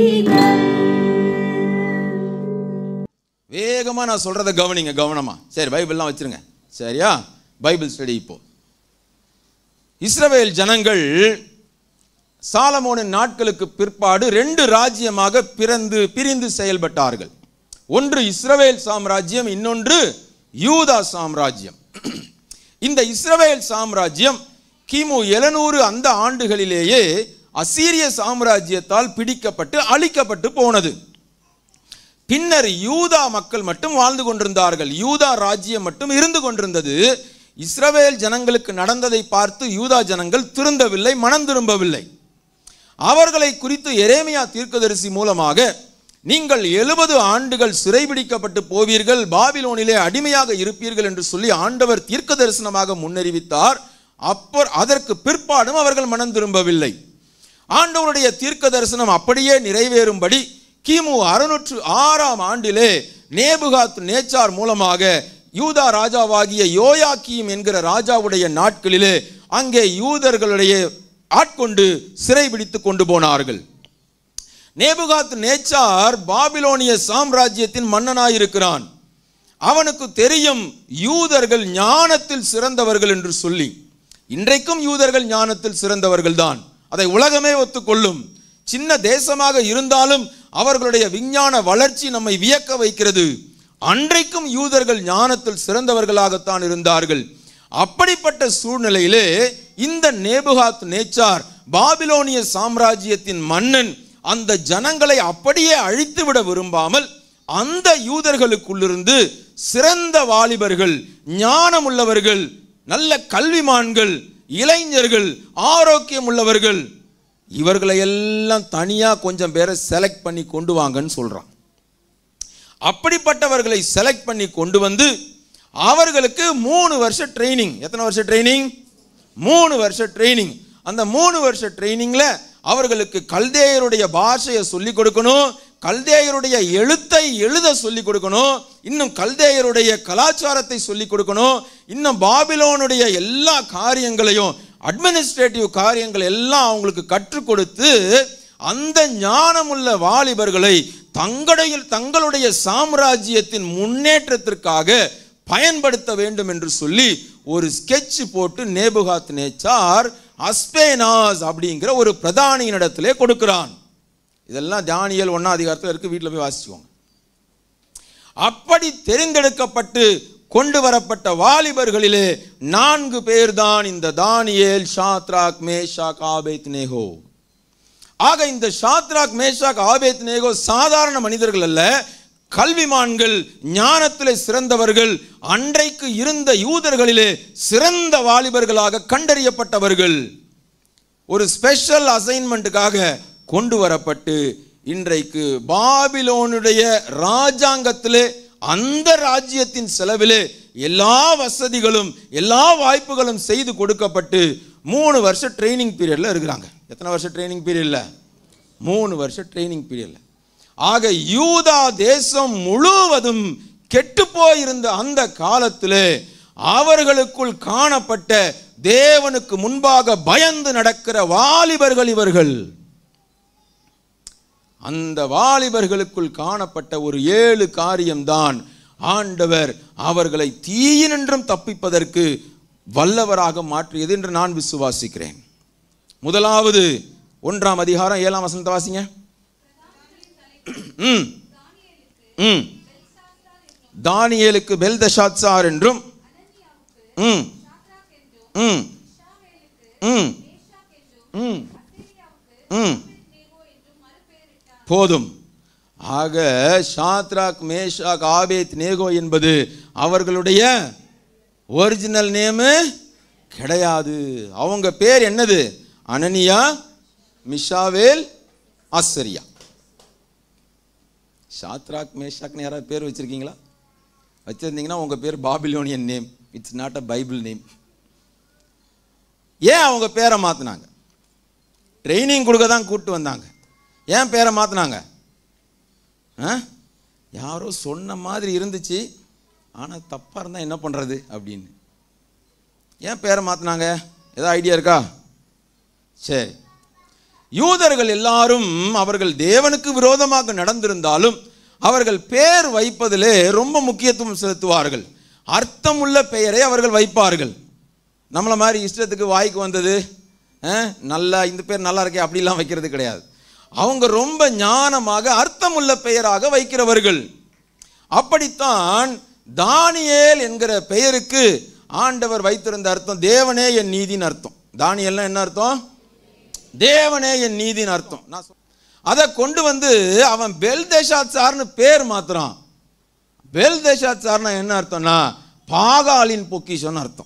வேகமா நான் சொல்றத கவனிங்க கவனமா சரி பைபிள்லாம் வச்சிருங்க சரியா பைபிள் ஸ்டடி இப்போ இஸ்ரவேல் ஜனங்கள் சாலமோனின் நாட்களுக்கு பிற்பாடு ரெண்டு ராஜ்யமாக பிறந்து பிரிந்து செயல்பட்டார்கள் ஒன்று இஸ்ரவேல் சாம்ராஜ்யம் இன்னொன்று யூதா சாம்ராஜ்யம் இந்த இஸ்ரவேல் சாம்ராஜ்யம் கிமு எழுநூறு அந்த ஆண்டுகளிலேயே அசீரிய சாம்ராஜ்யத்தால் பிடிக்கப்பட்டு அழிக்கப்பட்டு போனது பின்னர் யூதா மக்கள் மட்டும் வாழ்ந்து கொண்டிருந்தார்கள் யூதா ராஜ்யம் மட்டும் இருந்து கொண்டிருந்தது இஸ்ரவேல் ஜனங்களுக்கு நடந்ததை பார்த்து யூதா ஜனங்கள் திருந்தவில்லை மனம் திரும்பவில்லை அவர்களை குறித்து எரேமியா தீர்க்கதரிசி மூலமாக நீங்கள் எழுபது ஆண்டுகள் சிறைபிடிக்கப்பட்டு போவீர்கள் பாபிலோனிலே அடிமையாக இருப்பீர்கள் என்று சொல்லி ஆண்டவர் தீர்க்க தரிசனமாக முன்னறிவித்தார் அப்போ அதற்கு பிற்பாடும் அவர்கள் மனம் திரும்பவில்லை ஆண்டவருடைய தீர்க்க தரிசனம் அப்படியே நிறைவேறும்படி கிமு அறுநூற்று ஆறாம் ஆண்டிலே நேபுகாத் நேச்சார் மூலமாக யூதா ராஜாவாகிய யோயாக்கீம் என்கிற ராஜாவுடைய நாட்களிலே அங்கே யூதர்களுடைய ஆட்கொண்டு சிறைபிடித்து கொண்டு போனார்கள் நேபுகாத் நேச்சார் பாபிலோனிய சாம்ராஜ்யத்தின் மன்னனாயிருக்கிறான் அவனுக்கு தெரியும் யூதர்கள் ஞானத்தில் சிறந்தவர்கள் என்று சொல்லி இன்றைக்கும் யூதர்கள் ஞானத்தில் சிறந்தவர்கள் தான் அதை உலகமே ஒத்துக்கொள்ளும் சின்ன தேசமாக இருந்தாலும் அவர்களுடைய விஞ்ஞான வளர்ச்சி நம்மை வியக்க வைக்கிறது அன்றைக்கும் யூதர்கள் ஞானத்தில் சிறந்தவர்களாகத்தான் இருந்தார்கள் அப்படிப்பட்ட சூழ்நிலையிலே இந்த நேபுகாத் நேச்சார் பாபிலோனிய சாம்ராஜ்யத்தின் மன்னன் அந்த ஜனங்களை அப்படியே அழித்துவிட விரும்பாமல் அந்த யூதர்களுக்குள்ளிருந்து சிறந்த வாலிபர்கள் ஞானமுள்ளவர்கள் நல்ல கல்விமான்கள் இளைஞர்கள் ஆரோக்கியம் உள்ளவர்கள் இவர்களை எல்லாம் தனியா கொஞ்சம் பேரை செலக்ட் பண்ணி கொண்டு வாங்கன்னு சொல்றான் அப்படிப்பட்டவர்களை செலக்ட் பண்ணி கொண்டு வந்து அவர்களுக்கு மூணு வருஷ ட்ரைனிங் எத்தனை வருஷ ட்ரைனிங் மூணு வருஷ ட்ரைனிங் அந்த மூணு வருஷ ட்ரைனிங்ல அவர்களுக்கு கல்தேயருடைய பாஷையை சொல்லி கொடுக்கணும் கல்தேயருடைய எழுத்தை எழுத சொல்லி கொடுக்கணும் இன்னும் கல்தேயருடைய கலாச்சாரத்தை சொல்லி கொடுக்கணும் இன்னும் பாபிலோனுடைய எல்லா காரியங்களையும் அட்மினிஸ்ட்ரேட்டிவ் காரியங்கள் எல்லாம் அவங்களுக்கு கற்றுக் கொடுத்து அந்த ஞானமுள்ள வாலிபர்களை தங்களுடைய தங்களுடைய சாம்ராஜ்யத்தின் முன்னேற்றத்திற்காக பயன்படுத்த வேண்டும் என்று சொல்லி ஒரு ஸ்கெட்ச் போட்டு நேபுகாத் நேச்சார் அஸ்பேனாஸ் அப்படிங்கிற ஒரு பிரதானியினிடத்திலே கொடுக்கிறான் இதெல்லாம் தானியல் ஒன்னா அதிகாரத்தில் இருக்கு வீட்டில் போய் வாசிச்சுக்கோங்க அப்படி தெரிந்தெடுக்கப்பட்டு கொண்டு வரப்பட்ட வாலிபர்களிலே நான்கு பேர் தான் இந்த தானியேல் ஷாத்ராக் மேஷாக் ஆபேத் நேகோ ஆக இந்த ஷாத்ராக் மேஷாக் ஆபேத் நேகோ சாதாரண மனிதர்கள் அல்ல கல்விமான்கள் ஞானத்திலே சிறந்தவர்கள் அன்றைக்கு இருந்த யூதர்களிலே சிறந்த வாலிபர்களாக கண்டறியப்பட்டவர்கள் ஒரு ஸ்பெஷல் அசைன்மெண்ட்டுக்காக கொண்டு வரப்பட்டு இன்றைக்கு பாபிலோனுடைய ராஜாங்கத்திலே அந்த ராஜ்யத்தின் செலவிலே எல்லா வசதிகளும் எல்லா வாய்ப்புகளும் செய்து கொடுக்கப்பட்டு மூணு வருஷம் ட்ரைனிங் பீரியட்ல இருக்கிறாங்க எத்தனை வருஷம் ட்ரைனிங் பீரியட்ல மூணு வருஷம் ட்ரைனிங் பீரியட்ல ஆக யூதா தேசம் முழுவதும் கெட்டு போயிருந்த அந்த காலத்திலே அவர்களுக்குள் காணப்பட்ட தேவனுக்கு முன்பாக பயந்து நடக்கிற வாலிபர்கள் இவர்கள் அந்த வாலிபர்களுக்குள் காணப்பட்ட ஒரு ஏழு காரியம்தான் ஆண்டவர் அவர்களை தீயினின்றும் தப்பிப்பதற்கு வல்லவராக மாற்றியது என்று நான் விசுவாசிக்கிறேன் முதலாவது ஒன்றாம் அதிகாரம் ஏழாம் வசனத்தை வாசிங்க ம் ம் தானியேலுக்கு பெல்தஷாத்சார் என்றும் ம் ம் ம் ம் ம் போதும் ஆக ஷாத்ராக் மேஷாக் ஆபேத் நேகோ என்பது அவர்களுடைய ஒரிஜினல் நேமு கிடையாது அவங்க பேர் என்னது அனனியா மிஷாவேல் ஆசரியா ஷாத்ராக் மேஷாக்னு யாராவது பேர் வச்சிருக்கீங்களா வச்சிருந்தீங்கன்னா உங்க பேர் Babylonian name it's not a Bible name ஏன் அவங்க பேரை மாத்தினாங்க ட்ரைனிங் கொடுக்க தான் கூப்பிட்டு வந்தாங்க ஏன் பேரை மாற்றினாங்க ஆ யாரோ சொன்ன மாதிரி இருந்துச்சு ஆனால் தப்பாக இருந்தால் என்ன பண்ணுறது அப்படின்னு ஏன் பேரை மாற்றினாங்க ஏதாவது ஐடியா இருக்கா சரி யூதர்கள் எல்லாரும் அவர்கள் தேவனுக்கு விரோதமாக நடந்திருந்தாலும் அவர்கள் பெயர் வைப்பதிலே ரொம்ப முக்கியத்துவம் செலுத்துவார்கள் அர்த்தமுள்ள பெயரை அவர்கள் வைப்பார்கள் நம்மளை மாதிரி இஷ்டத்துக்கு வாய்க்கு வந்தது அஹ், நல்லா இந்த பேர் நல்லா இருக்கே அப்படிலாம் வைக்கிறது கிடையாது அவங்க ரொம்ப ஞானமாக அர்த்தமுள்ள பெயராக வைக்கிறவர்கள் அப்படித்தான் தானியேல் என்கிற பெயருக்கு ஆண்டவர் வைத்திருந்த அர்த்தம் தேவனே என் நீதின்னு அர்த்தம் தானியேல்னா என்ன அர்த்தம் தேவனே என் நீதின்னு அர்த்தம் நான் சொல்- அதை கொண்டு வந்து அவன் பெல்தேஷாத் சார்னு பேர் மாத்துறான் பெல்தேஷாத் சார்னா என்ன அர்த்தம்னா பாகாலின் பொக்கிஷம்னு அர்த்தம்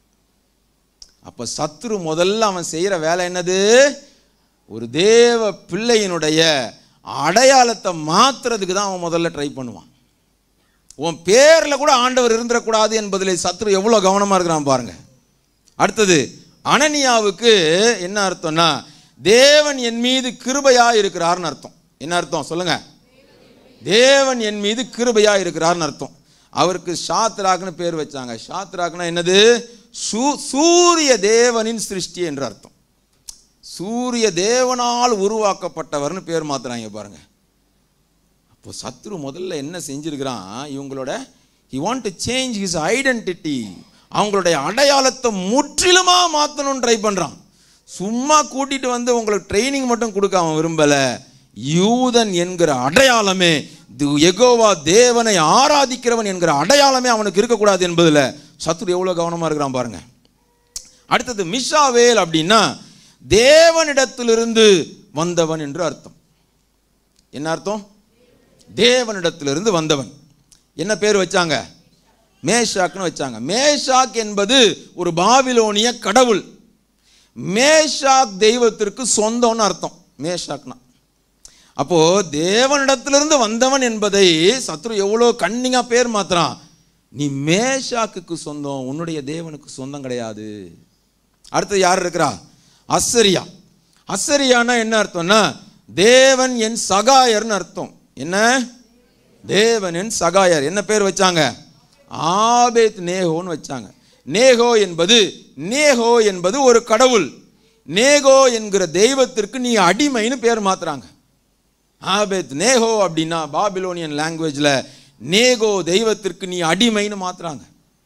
அப்ப சத்ரு முதல்ல அவன் செய்யற வேலை என்னது ஒரு தேவ பிள்ளையினுடைய அடையாளத்தை மாத்துறதுக்கு தான் அவன் முதல்ல ட்ரை பண்ணுவான் உன் பேர்ல கூட ஆண்டவர் இருந்துடக்கூடாது என்பதில் சத்ரு எவ்வளோ கவனமா இருக்கிறான் பாருங்க அடுத்தது அனனியாவுக்கு என்ன அர்த்தம்னா தேவன் என் மீது கிருபையா இருக்கிறார்னு அர்த்தம் என்ன அர்த்தம் சொல்லுங்க தேவன் என் மீது கிருபையா இருக்கிறார்னு அர்த்தம் அவருக்கு ஷாத்ராக்னு பேர் வச்சாங்க ஷாத்ராக்னா என்னது சூ- சூரிய தேவனின் சிருஷ்டி என்று அர்த்தம் சூரிய தேவனால் உருவாக்கப்பட்டவர்னு பேர் மாத்துறாங்க பாருங்க அப்போ சத்ரு முதல்ல என்ன செஞ்சிருக்கிறான் இவங்களோட he want to change his identity அவங்களுடைய அடையாளத்தை முற்றிலுமா மாற்றணும்னு ட்ரை பண்ணுறான் சும்மா கூட்டிட்டு வந்து உங்களுக்கு ட்ரைனிங் மட்டும் கொடுக்க அவன் விரும்பல யூதன் என்கிற அடையாளமே து- யெகோவா தேவனை ஆராதிக்கிறவன் என்கிற அடையாளமே அவனுக்கு இருக்கக்கூடாது என்பதில் சத்ரு எவ்வளோ கவனமாக இருக்கிறான் பாருங்க அடுத்தது மிஷாவேல் அப்படின்னா தேவனிடத்திலிருந்து வந்தவன் என்று அர்த்தம் என்ன அர்த்தம் தேவனிடத்திலிருந்து வந்தவன் என்ன பேர் வச்சாங்க மேஷாக்னு வச்சாங்க மேஷாக் என்பது ஒரு பாபிலோனிய கடவுள் மேஷாக் தெய்வத்திற்கு சொந்தம்னு அர்த்தம் மேஷாக்னா அப்போ தேவனிடத்திலிருந்து வந்தவன் என்பதை சத்ரு எவ்வளோ கண்ணிங்கா பேர் மாத்துறான் நீ மேஷாக்குக்கு சொந்தம் உன்னுடைய தேவனுக்கு சொந்தம் கிடையாது அடுத்து யார் இருக்கிறா அஸ்ஸரியா அஸ்ஸரியானா என்ன அர்த்தம்னா தேவன் என் சகாயர்னு அர்த்தம் என்ன தேவன் என் சகாயர் என்ன பேர் வச்சாங்க ஆபேத் நேகோன்னு வச்சாங்க நேகோ என்பது நேகோ என்பது ஒரு கடவுள் நேகோ என்கிற தெய்வத்திற்கு நீ அடிமைன்னு பேர் மாத்துறாங்க ஆபேத் நேகோ அப்படின்னா பாபிலோனியன் லாங்குவேஜ்ல நேகோ தெய்வத்திற்கு நீ அடிமைன்னு மாத்துறாங்க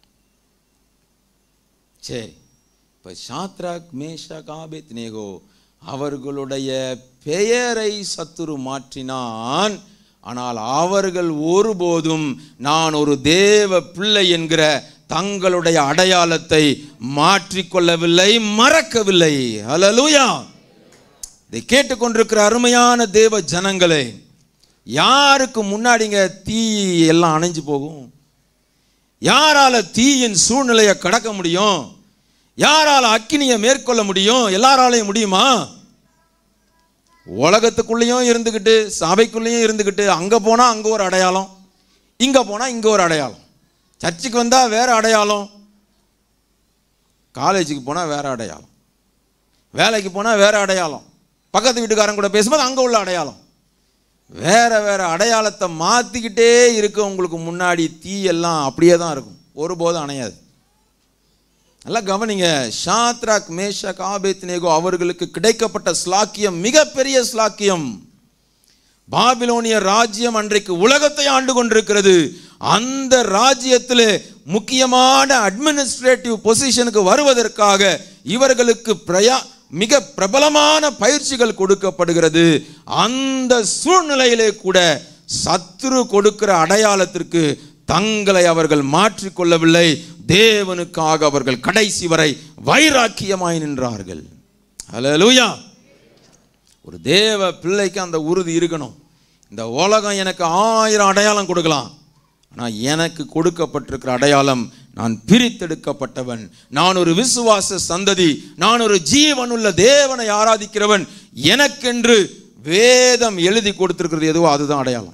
சரி இப்போ ஷாத்ராக் மேஷாக் ஆபேத் நேகோ அவர்களுடைய பெயரை சத்துரு மாற்றினான் ஆனால் அவர்கள் ஒருபோதும் நான் ஒரு தேவ பிள்ளை என்கிற தங்களுடைய அடையாளத்தை மாற்றிக்கொள்ளவில்லை மறக்கவில்லை ஹalleluya இதை கேட்டுக்கொண்டிருக்கிற அருமையான தேவ ஜனங்களே யாருக்கு முன்னாடிங்க தீ எல்லாம் அணைஞ்சு போகும் யாரால தீயின் சூழ்நிலையை கடக்க முடியும் யாரால அக்கினியை மேற்கொள்ள முடியும் எல்லாராலையும் முடியுமா உலகத்துக்குள்ளேயும் இருந்துக்கிட்டு சபைக்குள்ளேயும் இருந்துக்கிட்டு அங்க போனா அங்க ஒரு அடையாளம் இங்க போனா இங்க ஒரு அடையாளம் சர்ச்சுக்கு வந்தா வேற அடையாளம் காலேஜுக்கு போனா வேற அடையாளம் வேலைக்கு போனா வேற அடையாளம் பக்கத்து வீட்டுக்காரன் கூட பேசும்போது அங்க உள்ள அடையாளம் வேற வேற அடையாளத்தை மாத்திக்கிட்டே இருக்க உங்களுக்கு முன்னாடி தீ எல்லாம் அப்படியே தான் இருக்கும் ஒருபோதும் அணையாது நல்லா கவனிங்க ஷாத்ராக் மேஷக் ஆபேத் நேகோ அவர்களுக்கு கிடைக்கப்பட்ட ஸ்லாக்கியம் மிகப்பெரிய ஸ்லாக்கியம் பாபிலோனிய ராஜ்யம் அன்றைக்கு உலகத்தை ஆண்டு கொண்டிருக்கிறது அந்த ராஜ்யத்திலே முக்கியமான அட்மினிஸ்ட்ரேட்டிவ் பொசிஷனுக்கு வருவதற்காக இவர்களுக்கு பிரயா மிக பிரபலமான பயிற்சிகள் கொடுக்கப்படுகிறது அந்த சூழ்நிலையிலே கூட சத்துரு கொடுக்கிற அடையாளத்திற்கு தங்களை அவர்கள் மாற்றிக்கொள்ளவில்லை தேவனுக்காக அவர்கள் கடைசி வரை வைராக்கியமாய் நின்றார்கள் ஹalleluya ஒரு தேவ பிள்ளைக்கு அந்த உறுதி இருக்கணும் இந்த உலகம் எனக்கு ஆயிரம் அடையாளம் கொடுக்கலாம் ஆனால் எனக்கு கொடுக்கப்பட்டிருக்கிற அடையாளம் நான் பிரித்தெடுக்கப்பட்டவன் நான் ஒரு விசுவாச சந்ததி நான் ஒரு ஜீவனுள்ள தேவனை ஆராதிக்கிறவன் எனக்கென்று வேதம் எழுதி கொடுத்திருக்கிறது எதுவோ அதுதான் அடையாளம்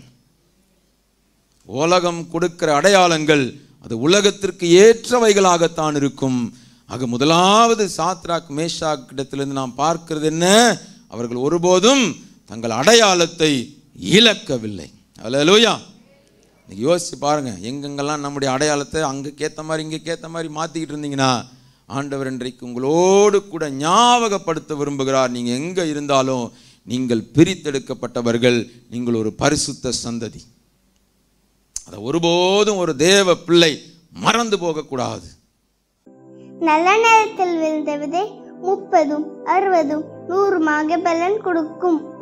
உலகம் கொடுக்கிற அடையாளங்கள் அது உலகத்திற்கு ஏற்றவைகளாகத்தான் இருக்கும் ஆக முதலாவது சாத்ராக் மேஷாக் இடத்திலிருந்து நாம் பார்க்கிறது என்ன அவர்கள் ஒருபோதும் தங்கள் அடையாளத்தை இழக்கவில்லை அல்லேலூயா இன்னைக்கு யோசிச்சு பாருங்க எங்கெங்கெல்லாம் நம்முடைய அடையாளத்தை அங்கே கேத்த மாதிரி இங்கே கேத்த மாதிரி மாற்றிக்கிட்டு இருந்தீங்கன்னா ஆண்டவர் இன்றைக்கு உங்களோடு கூட ஞாபகப்படுத்த விரும்புகிறார் நீங்க எங்க இருந்தாலும் நீங்கள் பிரித்தெடுக்கப்பட்டவர்கள் நீங்கள் ஒரு பரிசுத்த சந்ததி அதை ஒருபோதும் ஒரு தேவ பிள்ளை மறந்து போகக்கூடாது நல்ல நேரத்தில் விழுந்த விதை முப்பதும் அறுபதும் நூறுமாக பலன் கொடுக்கும்